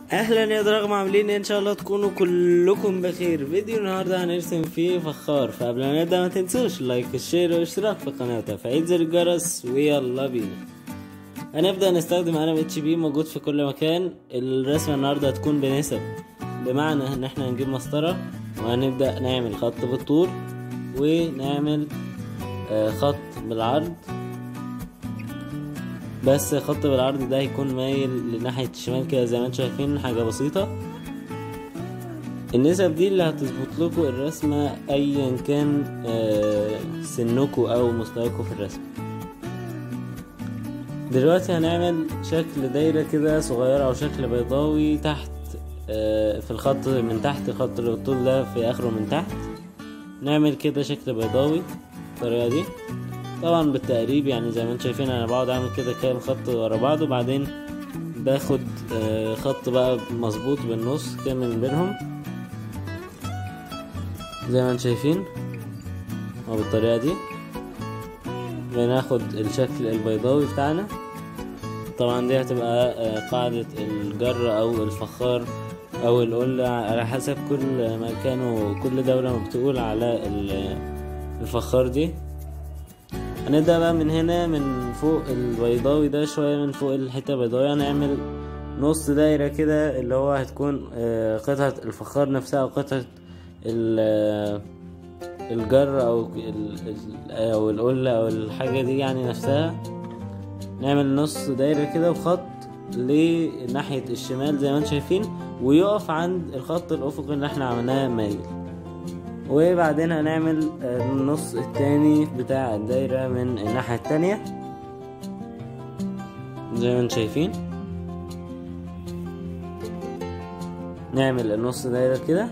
اهلا يا دراغم عاملين إيه؟ ان شاء الله تكونوا كلكم بخير فيديو النهارده هنرسم فيه فخار فقبل ما نبدا ما تنسوش لايك والشير والاشتراك في القناه وتفعيل زر الجرس ويلا بينا هنبدا نستخدم قلم اتش بي موجود في كل مكان الرسمه النهارده هتكون بنسب بمعنى ان احنا هنجيب مسطره وهنبدا نعمل خط بالطول ونعمل آه، خط بالعرض بس خط بالعرض ده هيكون مايل لناحية الشمال كده زي ما انتم شايفين حاجة بسيطة النسب دي اللي هتظبط لكم الرسمة ايا كان آه، سنكم او مستواكم في الرسم دلوقتي هنعمل شكل دايرة كده صغيرة او شكل بيضاوي تحت آه، في الخط من تحت الخط اللي بالطول ده في اخره من تحت نعمل كده شكل بيضاوي بالطريقة دي طبعا بالتقريب يعني زي ما انتم شايفين انا بقعد اعمل كده كام خط ورا بعض وبعدين باخد آه، خط بقى مظبوط بالنص كده من بينهم زي ما انتم شايفين او بالطريقة دي بناخد الشكل البيضاوي بتاعنا طبعا دي هتبقى آه، قاعدة الجر او الفخار او القلة على حسب كل مكان وكل دولة ما بتقول على ال- الفخار دي هنبدأ بقى من هنا من فوق البيضاوي ده شوية من فوق الحتة البيضاوية هنعمل نص دايرة كده اللي هو هتكون آه، قطعة الفخار نفسها أو قطعة ال- آه، الجر أو ال- ال- أو القلة أو الحاجة دي يعني نفسها نعمل نص دايرة كده وخط لناحية الشمال زي ما انتم شايفين ويقف عند الخط الأفقي اللي احنا عملناه مايل وبعدين هنعمل آه، النص التاني بتاع الدايرة من الناحية التانية زي ما انتم شايفين نعمل النص دايرة كده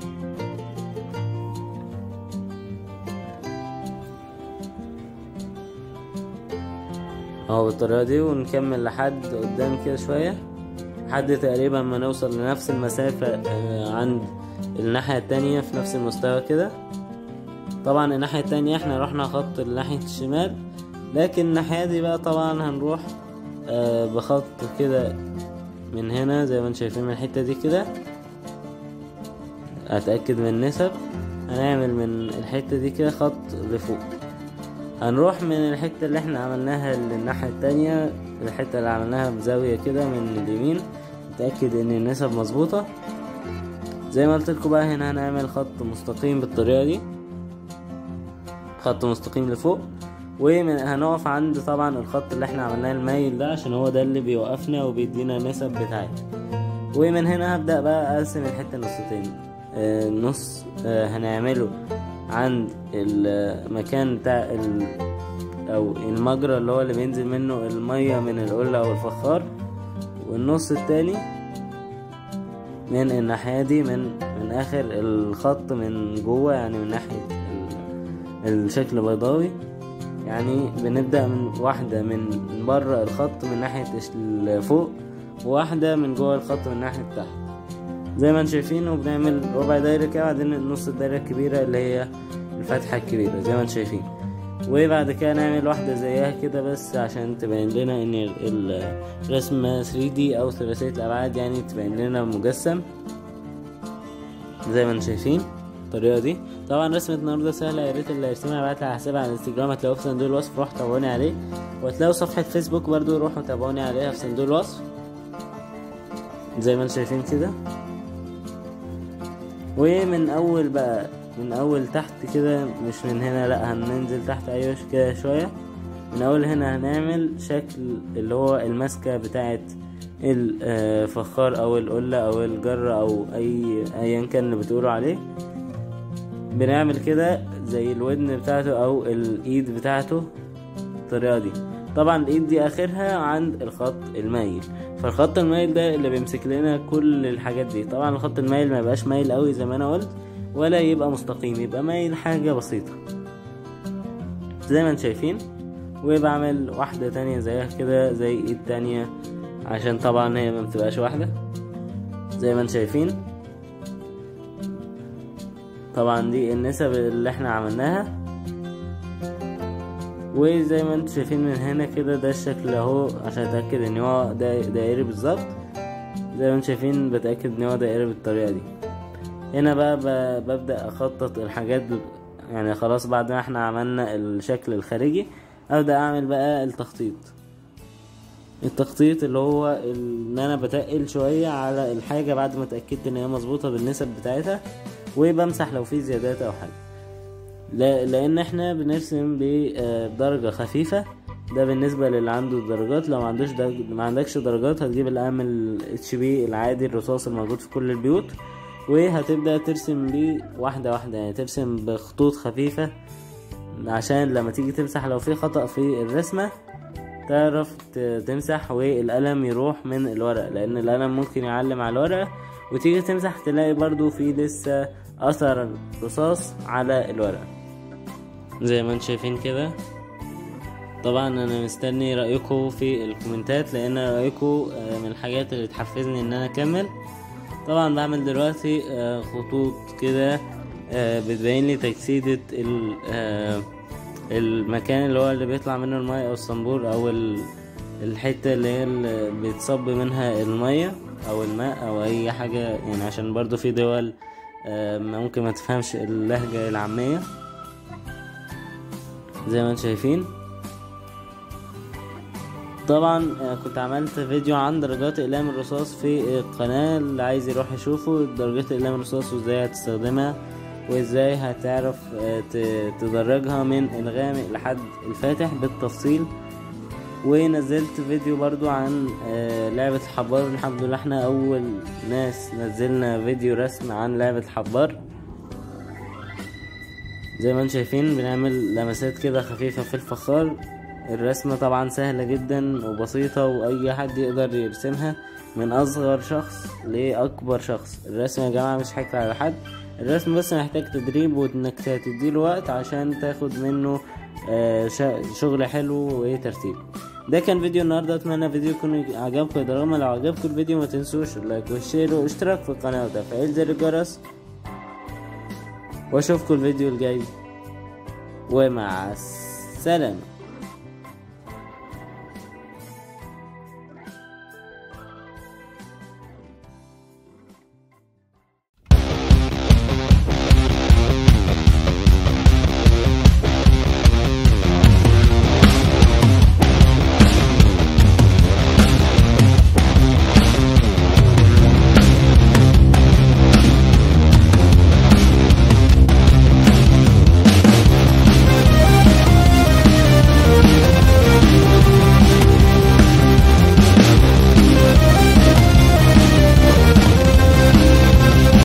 اهو بالطريقة دي ونكمل لحد قدام كده شوية لحد تقريبا ما نوصل لنفس المسافة آه، عند الناحية التانية في نفس المستوى كده طبعا الناحية التانية احنا رحنا خط ناحية الشمال لكن الناحية دي بقى طبعا هنروح آه بخط كده من هنا زي ما انتم شايفين من الحتة دي كده اتأكد من النسب هنعمل من الحتة دي كده خط لفوق هنروح من الحتة اللي احنا عملناها للناحية التانية الحتة اللي عملناها بزاوية كده من اليمين نتأكد ان النسب مظبوطة زي ما قلت لكم بقى هنا هنعمل خط مستقيم بالطريقة دي خط مستقيم لفوق ومن هنقف عند طبعا الخط اللي احنا عملناه المايل ده عشان هو ده اللي بيوقفنا وبيدينا النسب بتاعتنا ومن هنا هبدأ بقى أقسم الحتة نصتين آه، نص آه، هنعمله عند المكان بتاع ال... أو المجرى اللي هو اللي بينزل منه المية من القلة أو الفخار والنص التاني من الناحية دي من من آخر الخط من جوه يعني من ناحية ال- الشكل بيضاوي يعني بنبدأ من واحدة من بره الخط من ناحية الش- الفوق وواحدة من جوه الخط من ناحية تحت زي ما انتم شايفين وبنعمل ربع دايرة كده بعدين نص الدايرة الكبيرة اللي هي الفتحة الكبيرة زي ما انتم شايفين وبعد كده نعمل واحدة زيها كده بس عشان تبين لنا ان ال- ال- الرسمة 3D او ثلاثية الابعاد يعني تبين لنا مجسم زي ما انتم شايفين الطريقة دي طبعا رسمة النهاردة سهلة يا ريت اللي هيرسمها يبعتها على حسابي على الانستجرام هتلاقوه في صندوق الوصف روحوا تابعوني عليه وهتلاقوا صفحة فيسبوك برضو روحوا تابعوني عليها في صندوق الوصف زي ما انتم شايفين كده ومن اول بقى من اول تحت كده مش من هنا لا هننزل تحت ايوه كده شوية من اول هنا هنعمل شكل اللي هو الماسكة بتاعت الفخار او القلة او الجرة او اي ايا كان اللي بتقولوا عليه بنعمل كده زي الودن بتاعته او الايد بتاعته الطريقة دي طبعا الايد دي اخرها عند الخط المايل فالخط المايل ده اللي بيمسك لنا كل الحاجات دي طبعا الخط المايل ما يبقاش مايل قوي زي ما انا قلت ولا يبقى مستقيم يبقى مايل حاجة بسيطة زي ما انتم شايفين وبعمل واحدة تانية زيها كده زي ايد تانية عشان طبعا هي ما بتبقاش واحدة زي ما انتم شايفين طبعا دي النسب اللي احنا عملناها وزي ما انتم شايفين من هنا كده ده الشكل اهو عشان اتاكد ان هو دا- دائري بالظبط زي ما انتم شايفين بتأكد ان هو دائري بالطريقة دي هنا بقى ب- ببدأ اخطط الحاجات ب- يعني خلاص بعد ما احنا عملنا الشكل الخارجي ابدأ اعمل بقى التخطيط التخطيط اللي هو ال- ان انا بتقل شوية على الحاجة بعد ما اتأكدت ان هي مظبوطة بالنسب بتاعتها وبمسح لو في زيادات او حاجة لا- لان احنا بنرسم ب- آه، بدرجة خفيفة ده بالنسبة للي عنده درجات لو ما عندوش درج... ما عندكش درجات هتجيب القلم ال اتش بي العادي الرصاص الموجود في كل البيوت وهتبدأ ترسم بيه واحدة واحدة يعني ترسم بخطوط خفيفة عشان لما تيجي تمسح لو في خطأ في الرسمة تعرف ت- تمسح والقلم يروح من الورق لأن القلم ممكن يعلم على الورقة وتيجي تمسح تلاقي برضو في لسه أثر رصاص على الورقة زي ما انتم شايفين كده طبعا انا مستني رايكم في الكومنتات لان رايكم آه، من الحاجات اللي تحفزني ان انا اكمل طبعا بعمل دلوقتي آه، خطوط كده آه، بتبين لي تجسيدة ال- آه، المكان اللي هو اللي بيطلع منه المية او الصنبور او ال- الحتة اللي هي اللي بيتصب منها المية او الماء او اي حاجة يعني عشان برضو في دول آه، ممكن ما تفهمش اللهجة العامية زي ما انتم شايفين طبعا آه، كنت عملت فيديو عن درجات اقلام الرصاص في القناة اللي عايز يروح يشوفه درجات اقلام الرصاص وازاي هتستخدمها وازاي هتعرف آه، ت- تدرجها من الغامق لحد الفاتح بالتفصيل ونزلت فيديو برضو عن آه، لعبة الحبار الحمد لله احنا اول ناس نزلنا فيديو رسم عن لعبة الحبار زي ما انتم شايفين بنعمل لمسات كده خفيفة في الفخار الرسمة طبعا سهلة جدا وبسيطة واي حد يقدر يرسمها من اصغر شخص لاكبر شخص الرسم يا جماعة مش حكر على حد الرسم بس محتاج تدريب وانك تديله وقت عشان تاخد منه آه، شا- شغل حلو وترتيب ده كان فيديو النهارده اتمنى الفيديو يكون عجبكم يا دراما لو عجبكم الفيديو ما تنسوش اللايك والشير والاشتراك في القناه وتفعيل زر الجرس واشوفكم الفيديو الجاي ومع السلامه